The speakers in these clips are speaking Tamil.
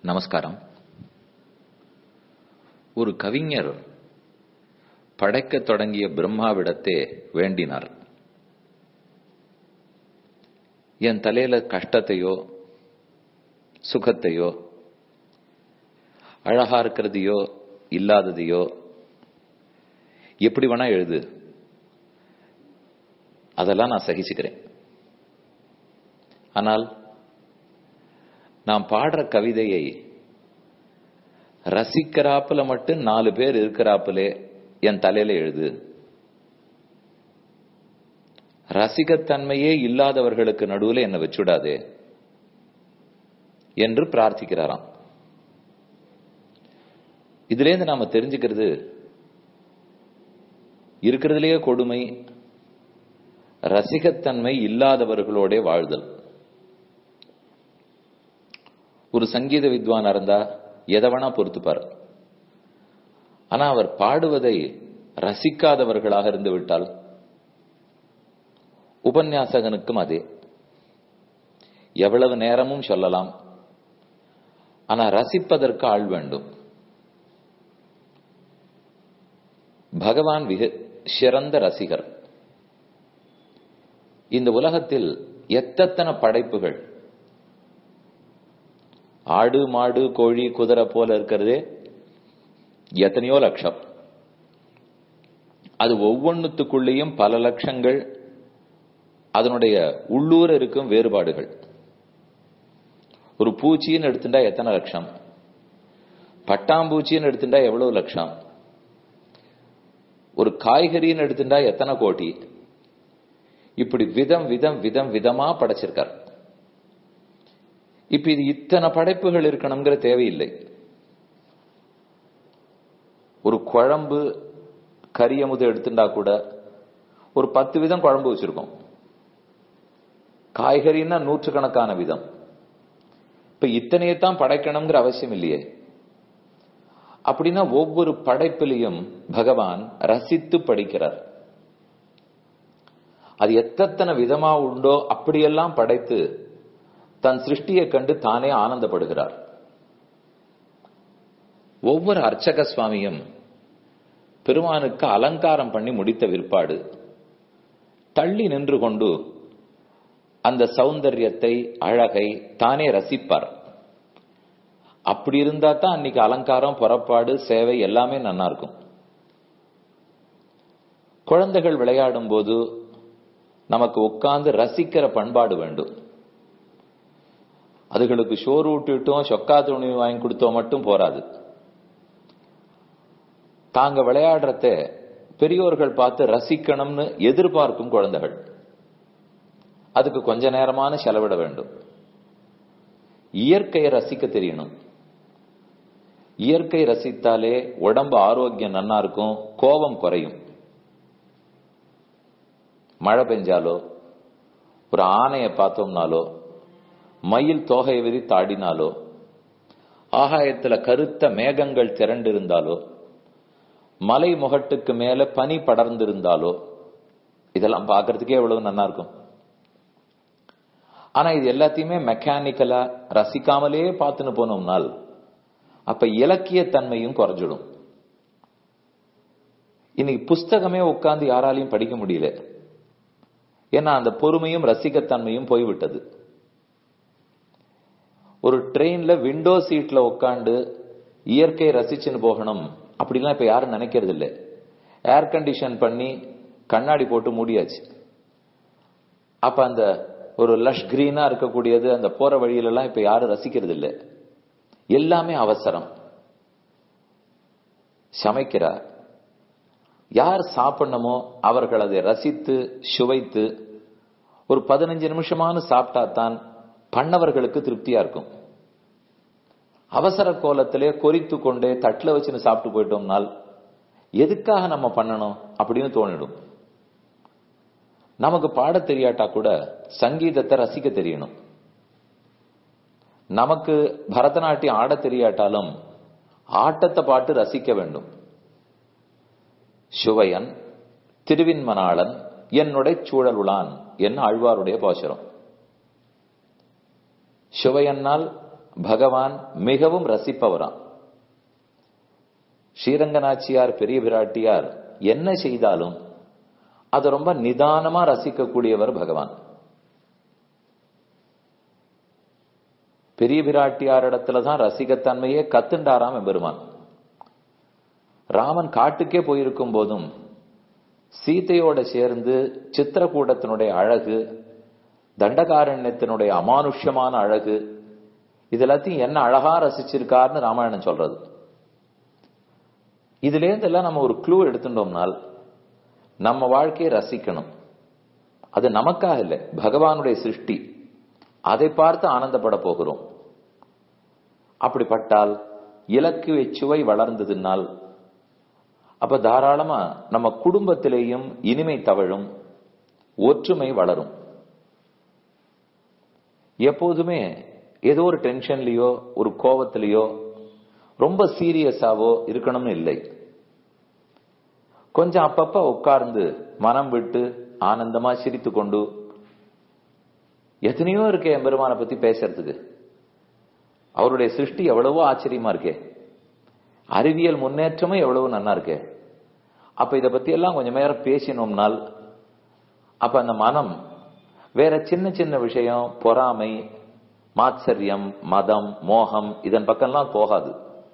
நமஸ்காரம் ஒரு கவிஞர் படைக்கத் தொடங்கிய பிரம்மாவிடத்தே வேண்டினார் என் தலையில கஷ்டத்தையோ சுகத்தையோ அழகா இருக்கிறதையோ இல்லாததையோ எப்படி வேணா எழுது அதெல்லாம் நான் சகிச்சுக்கிறேன் ஆனால் நான் பாடுற கவிதையை ரசிக்கிறாப்புல மட்டும் நாலு பேர் இருக்கிறாப்புலே என் தலையில எழுது ரசிகத்தன்மையே இல்லாதவர்களுக்கு நடுவில் என்னை வச்சுடாதே என்று பிரார்த்திக்கிறாராம் இதுலேருந்து நாம தெரிஞ்சுக்கிறது இருக்கிறதுலேயே கொடுமை ரசிகத்தன்மை இல்லாதவர்களோட வாழ்தல் ஒரு சங்கீத வித்வான் இருந்தா எதை வேணா பொறுத்துப்பார் ஆனா அவர் பாடுவதை ரசிக்காதவர்களாக இருந்து விட்டால் உபன்யாசகனுக்கும் அதே எவ்வளவு நேரமும் சொல்லலாம் ஆனா ரசிப்பதற்கு ஆள் வேண்டும் பகவான் மிக சிறந்த ரசிகர் இந்த உலகத்தில் எத்தனை படைப்புகள் ஆடு மாடு கோழி குதிரை போல இருக்கிறதே எத்தனையோ லட்சம் அது ஒவ்வொன்றுத்துக்குள்ளேயும் பல லட்சங்கள் அதனுடைய உள்ளூர இருக்கும் வேறுபாடுகள் ஒரு பூச்சின்னு எடுத்துட்டா எத்தனை லட்சம் பட்டாம்பூச்சின்னு எடுத்துட்டா எவ்வளவு லட்சம் ஒரு காய்கறின்னு எடுத்துட்டா எத்தனை கோடி இப்படி விதம் விதம் விதம் விதமா படைச்சிருக்கார் இப்ப இது இத்தனை படைப்புகள் இருக்கணுங்கிற தேவையில்லை ஒரு குழம்பு கரியமுது எடுத்துட்டா கூட ஒரு பத்து விதம் குழம்பு வச்சிருக்கோம் காய்கறின்னா நூற்றுக்கணக்கான விதம் இப்ப இத்தனையத்தான் படைக்கணுங்கிற அவசியம் இல்லையே அப்படின்னா ஒவ்வொரு படைப்பிலையும் பகவான் ரசித்து படிக்கிறார் அது எத்தனை விதமா உண்டோ அப்படியெல்லாம் படைத்து தன் சிருஷ்டியை கண்டு தானே ஆனந்தப்படுகிறார் ஒவ்வொரு அர்ச்சக சுவாமியும் பெருமானுக்கு அலங்காரம் பண்ணி முடித்த விற்பாடு தள்ளி நின்று கொண்டு அந்த சௌந்தரியத்தை அழகை தானே ரசிப்பார் அப்படி இருந்தா தான் அன்னைக்கு அலங்காரம் புறப்பாடு சேவை எல்லாமே நல்லா இருக்கும் குழந்தைகள் விளையாடும் போது நமக்கு உட்கார்ந்து ரசிக்கிற பண்பாடு வேண்டும் அதுகளுக்கு சோறு விட்டுட்டோம் சொக்கா துணி வாங்கி கொடுத்தோம் மட்டும் போராது தாங்க விளையாடுறத பெரியோர்கள் பார்த்து ரசிக்கணும்னு எதிர்பார்க்கும் குழந்தைகள் அதுக்கு கொஞ்ச நேரமான செலவிட வேண்டும் இயற்கையை ரசிக்க தெரியணும் இயற்கை ரசித்தாலே உடம்பு ஆரோக்கியம் நன்னா இருக்கும் கோபம் குறையும் மழை பெஞ்சாலோ ஒரு ஆணையை பார்த்தோம்னாலோ மயில் தோகையை விரித்து ஆடினாலோ ஆகாயத்துல கருத்த மேகங்கள் திரண்டிருந்தாலோ மலை முகட்டுக்கு மேல பனி படர்ந்திருந்தாலோ இதெல்லாம் பார்க்கறதுக்கே எவ்வளவு நல்லா இருக்கும் ஆனா இது எல்லாத்தையுமே மெக்கானிக்கலா ரசிக்காமலே பார்த்துன்னு போனோம்னால் அப்ப இலக்கிய தன்மையும் குறைஞ்சிடும் இன்னைக்கு புஸ்தகமே உட்கார்ந்து யாராலையும் படிக்க முடியல ஏன்னா அந்த பொறுமையும் ரசிக்கத்தன்மையும் போய்விட்டது ஒரு ட்ரெயின்ல விண்டோ சீட்ல உட்காந்து இயற்கை ரசிச்சுன்னு போகணும் அப்படிலாம் இப்ப யாரும் நினைக்கிறது இல்லை ஏர் கண்டிஷன் பண்ணி கண்ணாடி போட்டு மூடியாச்சு அப்ப அந்த ஒரு லஷ் கிரீனா இருக்கக்கூடியது அந்த போற வழியில எல்லாம் இப்ப யாரும் ரசிக்கிறது இல்லை எல்லாமே அவசரம் சமைக்கிறார் யார் சாப்பிடணுமோ அவர்கள் அதை ரசித்து சுவைத்து ஒரு பதினஞ்சு நிமிஷமான சாப்பிட்டா தான் பண்ணவர்களுக்கு திருப்தியா இருக்கும் அவசர கோலத்திலே கொறித்து கொண்டே தட்டுல வச்சுன்னு சாப்பிட்டு போயிட்டோம்னால் எதுக்காக நம்ம பண்ணணும் அப்படின்னு தோணிடும் நமக்கு பாட தெரியாட்டா கூட சங்கீதத்தை ரசிக்க தெரியணும் நமக்கு பரதநாட்டியம் ஆட தெரியாட்டாலும் ஆட்டத்தை பாட்டு ரசிக்க வேண்டும் சுவையன் திருவின்மனாளன் என்னுடைய சூழலுளான் என்ன ஆழ்வாருடைய பாசுரம் சுவையன்னால் பகவான் மிகவும் ரசிப்பவராம் ஸ்ரீரங்கநாச்சியார் பெரிய பிராட்டியார் என்ன செய்தாலும் அது ரொம்ப நிதானமா ரசிக்கக்கூடியவர் பகவான் பெரிய பிராட்டியாரிடத்துல தான் ரசிகத்தன்மையே கத்துண்டாராம் எம்பெருமான் ராமன் காட்டுக்கே போயிருக்கும் போதும் சீதையோட சேர்ந்து சித்திரக்கூடத்தினுடைய அழகு தண்டகாரண்யத்தினுடைய அமானுஷ்யமான அழகு இது எல்லாத்தையும் என்ன அழகா ரசிச்சிருக்காருன்னு ராமாயணம் சொல்றது இதுல இருந்து எல்லாம் நம்ம ஒரு க்ளூ எடுத்துட்டோம்னால் நம்ம வாழ்க்கையை ரசிக்கணும் அது நமக்காக இல்லை பகவானுடைய சிருஷ்டி அதை பார்த்து ஆனந்தப்பட போகிறோம் அப்படிப்பட்டால் இலக்கு சுவை வளர்ந்ததுனால் அப்ப தாராளமா நம்ம குடும்பத்திலேயும் இனிமை தவழும் ஒற்றுமை வளரும் எப்போதுமே ஏதோ ஒரு டென்ஷன்லயோ ஒரு கோவத்திலேயோ ரொம்ப சீரியஸாவோ இருக்கணும்னு இல்லை கொஞ்சம் அப்பப்ப உட்கார்ந்து மனம் விட்டு ஆனந்தமா சிரித்து கொண்டு எத்தனையோ இருக்கே எம்பெருமானை பத்தி பேசுறதுக்கு அவருடைய சிருஷ்டி எவ்வளவோ ஆச்சரியமா இருக்கே அறிவியல் முன்னேற்றமும் எவ்வளவு நன்னா இருக்கே அப்ப இத பத்தி எல்லாம் கொஞ்சம் நேரம் பேசினோம்னால் அப்ப அந்த மனம் வேற சின்ன சின்ன விஷயம் பொறாமை மாத்சரியம் மதம் மோகம் இதன் பக்கம்லாம் போகாது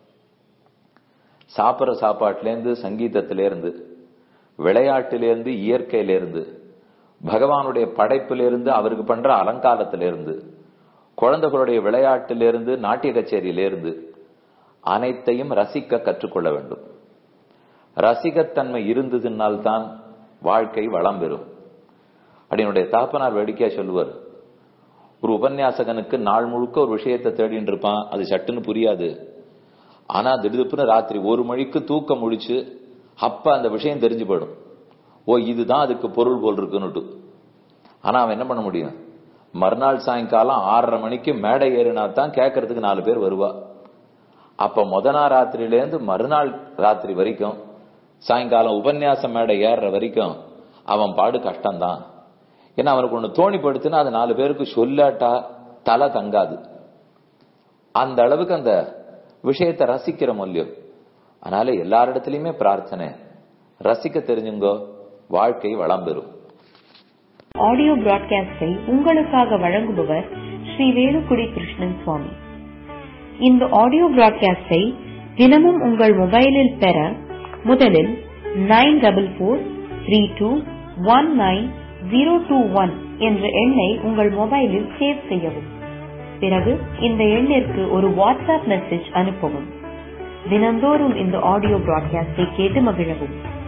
சாப்பிட்ற சாப்பாட்டிலேருந்து சங்கீதத்திலேருந்து விளையாட்டிலேருந்து இயற்கையிலேருந்து பகவானுடைய படைப்பிலிருந்து அவருக்கு பண்ற அலங்காரத்திலிருந்து குழந்தைகளுடைய விளையாட்டிலிருந்து நாட்டிய கச்சேரியிலிருந்து அனைத்தையும் ரசிக்க கற்றுக்கொள்ள வேண்டும் ரசிகத்தன்மை இருந்ததுனால் தான் வாழ்க்கை வளம் பெறும் அப்படின்னுடைய தாப்பனார் வேடிக்கையா சொல்லுவார் ஒரு உபன்யாசகனுக்கு நாள் முழுக்க ஒரு விஷயத்தை தேடிட்டு இருப்பான் அது சட்டுன்னு புரியாது ஆனா திடுதுப்புன்னு ராத்திரி ஒரு மணிக்கு தூக்கம் முடிச்சு அப்ப அந்த விஷயம் தெரிஞ்சு போயிடும் ஓ இதுதான் அதுக்கு பொருள் போல் இருக்குன்னுட்டு ஆனா அவன் என்ன பண்ண முடியும் மறுநாள் சாயங்காலம் ஆறரை மணிக்கு மேடை ஏறினா தான் கேட்கறதுக்கு நாலு பேர் வருவா அப்ப முத நாள் ராத்திரியிலேருந்து மறுநாள் ராத்திரி வரைக்கும் சாயங்காலம் உபன்யாசம் மேடை ஏறுற வரைக்கும் அவன் பாடு கஷ்டம்தான் ஏன்னா அவனுக்கு ஒண்ணு தோணிப்படுத்துனா அது நாலு பேருக்கு சொல்லாட்டா தலை தங்காது அந்த அளவுக்கு அந்த விஷயத்தை ரசிக்கிற மொழியும் அதனால எல்லாரிடத்துலயுமே பிரார்த்தனை ரசிக்க தெரிஞ்சுங்கோ வாழ்க்கை வளம் பெறும் ஆடியோ பிராட்காஸ்டை உங்களுக்காக வழங்குபவர் ஸ்ரீ வேலுக்குடி கிருஷ்ணன் சுவாமி இந்த ஆடியோ பிராட்காஸ்டை தினமும் உங்கள் மொபைலில் பெற முதலில் nine double four three two one nine zero two one என்ற எண்ணை உங்கள் மொபைலில் சேவ் செய்யவும் பிறகு இந்த எண்ணிற்கு ஒரு வாட்ஸ்அப் மெசேஜ் அனுப்பவும் தினந்தோறும் இந்த ஆடியோ பிராட்காஸ்டை கேட்டு மகிழவும்